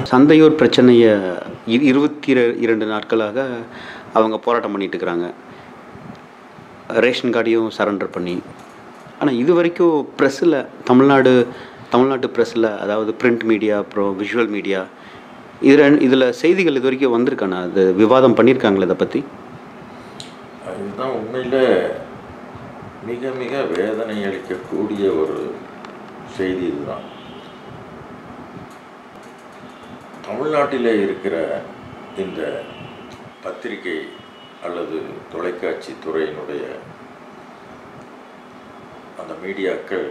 சந்தையூர் பிரச்சனையை இ- இருபத்தி இர- இரண்டு நாட்களாக அவங்க போராட்டம் பண்ணிட்டு இருக்கிறாங்க ரேஷன் கார்டையும் சரண்டர் பண்ணி ஆனால் இது வரைக்கும் ப்ரெஸ்ஸில் தமிழ்நாடு தமிழ்நாட்டு ப்ரெஸ்ஸில் அதாவது பிரிண்ட் மீடியா அப்புறம் விஷுவல் மீடியா இதில் இதில் செய்திகள் இது வரைக்கும் வந்திருக்காண்ணா அது விவாதம் பண்ணியிருக்காங்களே இதை பற்றி இதுதான் உண்மையில் மிக மிக வேதனை அளிக்கக்கூடிய ஒரு செய்தி இதுதான் தமிழ்நாட்டிலே இருக்கிற இந்த பத்திரிகை அல்லது தொலைக்காட்சி துறையினுடைய அந்த மீடியாக்கள்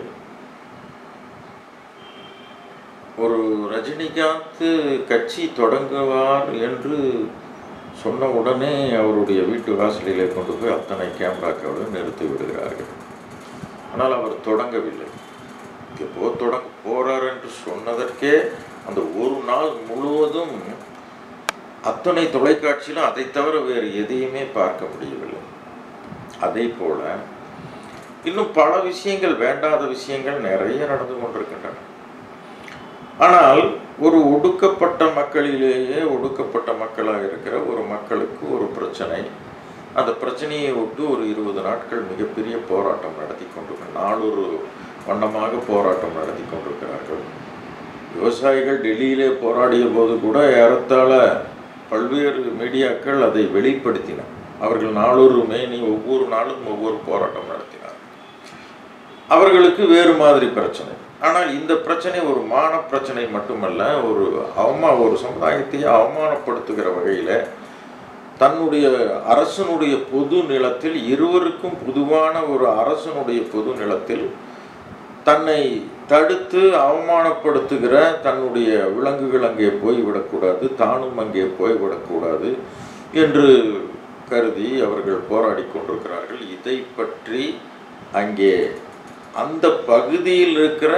ஒரு ரஜினிகாந்த் கட்சி தொடங்குவார் என்று சொன்ன உடனே அவருடைய வீட்டு வாசலிலே கொண்டு போய் அத்தனை கேமராக்களும் நிறுத்தி விடுகிறார்கள் ஆனால் அவர் தொடங்கவில்லை எப்போ தொடங்க போறார் என்று சொன்னதற்கே அந்த ஒரு நாள் முழுவதும் அத்தனை தொலைக்காட்சியிலும் அதை தவிர வேறு எதையுமே பார்க்க முடியவில்லை அதே போல இன்னும் பல விஷயங்கள் வேண்டாத விஷயங்கள் நிறைய நடந்து கொண்டிருக்கின்றன ஆனால் ஒரு ஒடுக்கப்பட்ட மக்களிலேயே ஒடுக்கப்பட்ட மக்களாக இருக்கிற ஒரு மக்களுக்கு ஒரு பிரச்சனை அந்த பிரச்சனையை விட்டு ஒரு இருபது நாட்கள் மிகப்பெரிய போராட்டம் நடத்தி கொண்டிருக்க நாளொரு வண்ணமாக போராட்டம் நடத்தி கொண்டிருக்கிறார்கள் விவசாயிகள் டெல்லியிலே போராடிய போது கூட ஏறத்தாழ பல்வேறு மீடியாக்கள் அதை வெளிப்படுத்தின அவர்கள் நாளொரு மேனி ஒவ்வொரு நாளும் ஒவ்வொரு போராட்டம் நடத்தினார் அவர்களுக்கு வேறு மாதிரி பிரச்சனை ஆனால் இந்த பிரச்சனை ஒரு மான பிரச்சனை மட்டுமல்ல ஒரு அவமா ஒரு சமுதாயத்தையே அவமானப்படுத்துகிற வகையில் தன்னுடைய அரசனுடைய பொது நிலத்தில் இருவருக்கும் பொதுவான ஒரு அரசனுடைய பொது நிலத்தில் தன்னை தடுத்து அவமானப்படுத்துகிற தன்னுடைய விலங்குகள் அங்கே போய்விடக்கூடாது தானும் அங்கே போய்விடக்கூடாது என்று கருதி அவர்கள் போராடி கொண்டிருக்கிறார்கள் இதை பற்றி அங்கே அந்த பகுதியில் இருக்கிற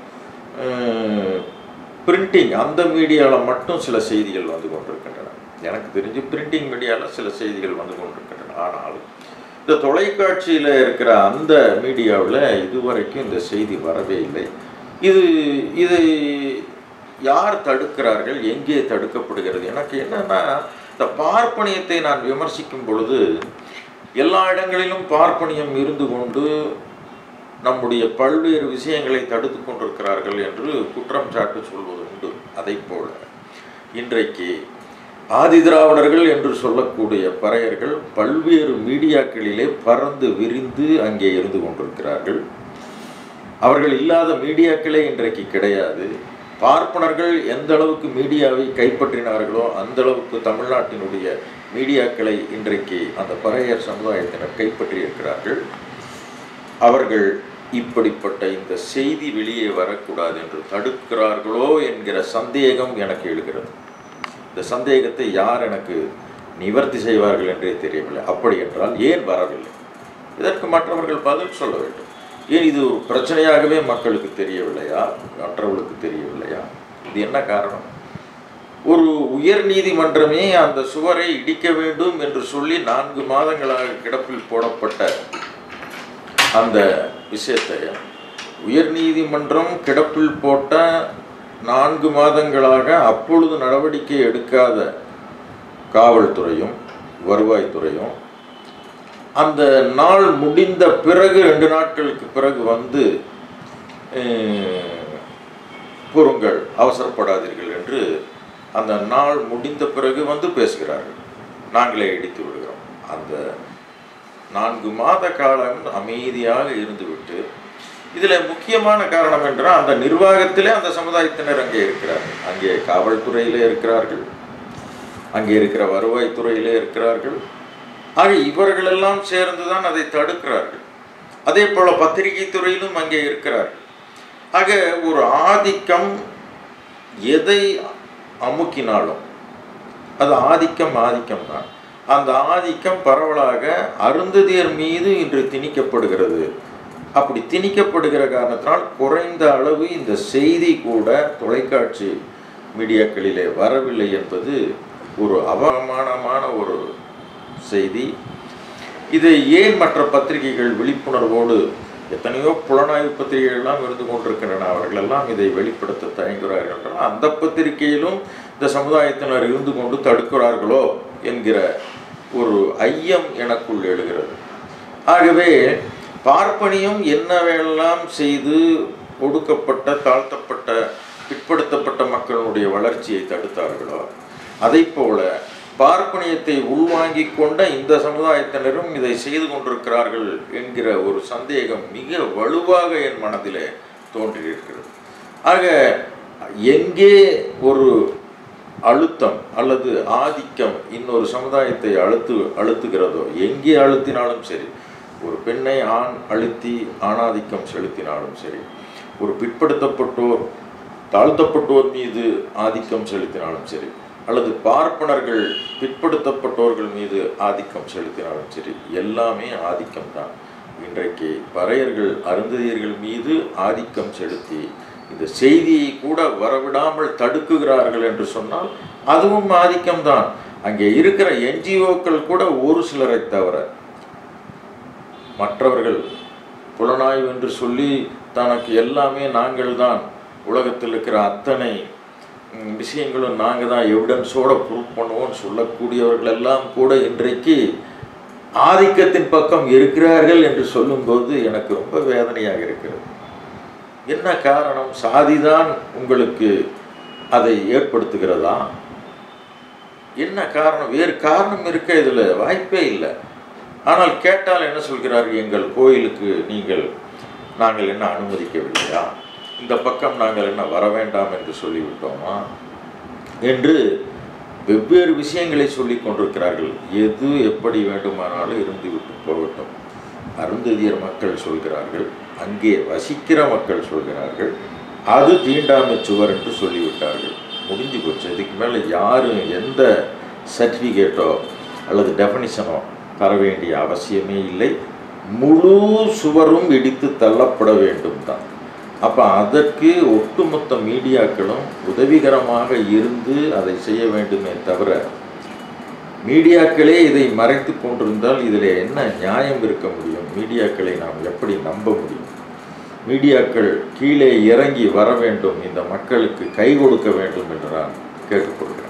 பிரிண்டிங் அந்த மீடியாவில் மட்டும் சில செய்திகள் வந்து கொண்டிருக்கின்றன எனக்கு தெரிஞ்சு பிரிண்டிங் மீடியாவில் சில செய்திகள் வந்து கொண்டிருக்கின்றன ஆனால் இந்த தொலைக்காட்சியில் இருக்கிற அந்த மீடியாவில் இதுவரைக்கும் இந்த செய்தி வரவே இல்லை இது இதை யார் தடுக்கிறார்கள் எங்கே தடுக்கப்படுகிறது எனக்கு என்னன்னா இந்த பார்ப்பனியத்தை நான் விமர்சிக்கும் பொழுது எல்லா இடங்களிலும் பார்ப்பனியம் இருந்து கொண்டு நம்முடைய பல்வேறு விஷயங்களை தடுத்து கொண்டிருக்கிறார்கள் என்று குற்றம் சாட்டு சொல்வது உண்டு அதை போல இன்றைக்கு ஆதிதிராவிடர்கள் என்று சொல்லக்கூடிய பறையர்கள் பல்வேறு மீடியாக்களிலே பறந்து விரிந்து அங்கே இருந்து கொண்டிருக்கிறார்கள் அவர்கள் இல்லாத மீடியாக்களே இன்றைக்கு கிடையாது பார்ப்பனர்கள் எந்த அளவுக்கு மீடியாவை கைப்பற்றினார்களோ அந்த அளவுக்கு தமிழ்நாட்டினுடைய மீடியாக்களை இன்றைக்கு அந்த பறையர் சமுதாயத்தினர் கைப்பற்றி இருக்கிறார்கள் அவர்கள் இப்படிப்பட்ட இந்த செய்தி வெளியே வரக்கூடாது என்று தடுக்கிறார்களோ என்கிற சந்தேகம் எனக்கு எழுகிறது இந்த சந்தேகத்தை யார் எனக்கு நிவர்த்தி செய்வார்கள் என்றே தெரியவில்லை அப்படி என்றால் ஏன் வரவில்லை இதற்கு மற்றவர்கள் பதில் சொல்ல வேண்டும் ஏன் இது ஒரு பிரச்சனையாகவே மக்களுக்கு தெரியவில்லையா மற்றவர்களுக்கு தெரியவில்லையா இது என்ன காரணம் ஒரு உயர் நீதிமன்றமே அந்த சுவரை இடிக்க வேண்டும் என்று சொல்லி நான்கு மாதங்களாக கிடப்பில் போடப்பட்ட அந்த விஷயத்தை உயர் நீதிமன்றம் கிடப்பில் போட்ட நான்கு மாதங்களாக அப்பொழுது நடவடிக்கை எடுக்காத காவல்துறையும் வருவாய்த்துறையும் அந்த நாள் முடிந்த பிறகு ரெண்டு நாட்களுக்கு பிறகு வந்து அஹ், பொறுங்கள் அவசரப்படாதீர்கள் என்று அந்த நாள் முடிந்த பிறகு வந்து பேசுகிறார்கள் நாங்களே இடித்து விடுகிறோம் அந்த நான்கு மாத காலம் அமைதியாக இருந்துவிட்டு இதில் முக்கியமான காரணம் என்றால் அந்த நிர்வாகத்திலே அந்த சமுதாயத்தினர் அங்கே இருக்கிறார்கள் அங்கே காவல்துறையிலே இருக்கிறார்கள் அங்கே இருக்கிற வருவாய்த்துறையிலே இருக்கிறார்கள் ஆக இவர்களெல்லாம் சேர்ந்து தான் அதை தடுக்கிறார்கள் அதே போல பத்திரிகை துறையிலும் அங்கே இருக்கிறார்கள் ஆக ஒரு ஆதிக்கம் எதை அமுக்கினாலும் அது ஆதிக்கம் ஆதிக்கம் தான் அந்த ஆதிக்கம் பரவலாக அருந்ததியர் மீது இன்று திணிக்கப்படுகிறது அப்படி திணிக்கப்படுகிற காரணத்தினால் குறைந்த அளவு இந்த செய்தி கூட தொலைக்காட்சி மீடியாக்களிலே வரவில்லை என்பது ஒரு அவமானமான ஒரு செய்தி இதை ஏன் மற்ற பத்திரிகைகள் விழிப்புணர்வோடு எத்தனையோ புலனாய்வு பத்திரிகைகள்லாம் இருந்து கொண்டிருக்கின்றன அவர்களெல்லாம் இதை வெளிப்படுத்த தயங்குகிறார்கள் என்றால் அந்த பத்திரிகையிலும் இந்த சமுதாயத்தினர் இருந்து கொண்டு தடுக்கிறார்களோ என்கிற ஒரு ஐயம் எனக்குள் எழுகிறது ஆகவே பார்ப்பனியம் என்னவெல்லாம் செய்து ஒடுக்கப்பட்ட தாழ்த்தப்பட்ட பிற்படுத்தப்பட்ட மக்களுடைய வளர்ச்சியை தடுத்தார்களோ அதை போல பார்ப்பனியத்தை உள்வாங்கிக் கொண்ட இந்த சமுதாயத்தினரும் இதை செய்து கொண்டிருக்கிறார்கள் என்கிற ஒரு சந்தேகம் மிக வலுவாக என் மனதிலே தோன்றியிருக்கிறது ஆக எங்கே ஒரு அழுத்தம் அல்லது ஆதிக்கம் இன்னொரு சமுதாயத்தை அழுத்து அழுத்துகிறதோ எங்கே அழுத்தினாலும் சரி ஒரு பெண்ணை ஆண் அழுத்தி ஆணாதிக்கம் செலுத்தினாலும் சரி ஒரு பிற்படுத்தப்பட்டோர் தாழ்த்தப்பட்டோர் மீது ஆதிக்கம் செலுத்தினாலும் சரி அல்லது பார்ப்பனர்கள் பிற்படுத்தப்பட்டோர்கள் மீது ஆதிக்கம் செலுத்தினாலும் சரி எல்லாமே ஆதிக்கம் தான் இன்றைக்கு பறையர்கள் அருந்ததியர்கள் மீது ஆதிக்கம் செலுத்தி இந்த செய்தியை கூட வரவிடாமல் தடுக்குகிறார்கள் என்று சொன்னால் அதுவும் ஆதிக்கம்தான் அங்கே இருக்கிற என்ஜிஓக்கள் கூட ஒரு சிலரை தவிர மற்றவர்கள் புலனாய்வு என்று சொல்லி தனக்கு எல்லாமே நாங்கள் தான் உலகத்தில் இருக்கிற அத்தனை ம், விஷயங்களும் நாங்கள் தான் எவிடன்ஸோட ப்ரூவ் பண்ணுவோம்னு சொல்லக்கூடியவர்கள் எல்லாம் கூட இன்றைக்கு ஆதிக்கத்தின் பக்கம் இருக்கிறார்கள் என்று சொல்லும்போது எனக்கு ரொம்ப வேதனையாக இருக்கிறது என்ன காரணம் சாதிதான் உங்களுக்கு அதை ஏற்படுத்துகிறதா என்ன காரணம் வேறு காரணம் இருக்க இதில் வாய்ப்பே இல்லை ஆனால் கேட்டால் என்ன சொல்கிறார்கள் எங்கள் கோயிலுக்கு நீங்கள் நாங்கள் என்ன அனுமதிக்கவில்லையா இந்த பக்கம் நாங்கள் என்ன வர வேண்டாம் என்று சொல்லிவிட்டோமா என்று வெவ்வேறு விஷயங்களை சொல்லி கொண்டிருக்கிறார்கள் எது எப்படி வேண்டுமானாலும் இருந்துவிட்டு போகட்டும் அருந்ததியர் மக்கள் சொல்கிறார்கள் அங்கே வசிக்கிற மக்கள் சொல்கிறார்கள் அது தீண்டாமை சுவர் என்று சொல்லிவிட்டார்கள் முடிஞ்சு போச்சு இதுக்கு மேலே யாரும் எந்த சர்டிஃபிகேட்டோ அல்லது டெஃபனிஷனோ தர வேண்டிய அவசியமே இல்லை முழு சுவரும் இடித்து தள்ளப்பட வேண்டும் தான் அப்போ அதற்கு ஒட்டுமொத்த மீடியாக்களும் உதவிகரமாக இருந்து அதை செய்ய வேண்டுமே தவிர மீடியாக்களே இதை மறைத்து கொண்டிருந்தால் இதில் என்ன நியாயம் இருக்க முடியும் மீடியாக்களை நாம் எப்படி நம்ப முடியும் மீடியாக்கள் கீழே இறங்கி வர வேண்டும் இந்த மக்களுக்கு கை கொடுக்க வேண்டும் என்று நான் கேட்டுக்கொள்கிறேன்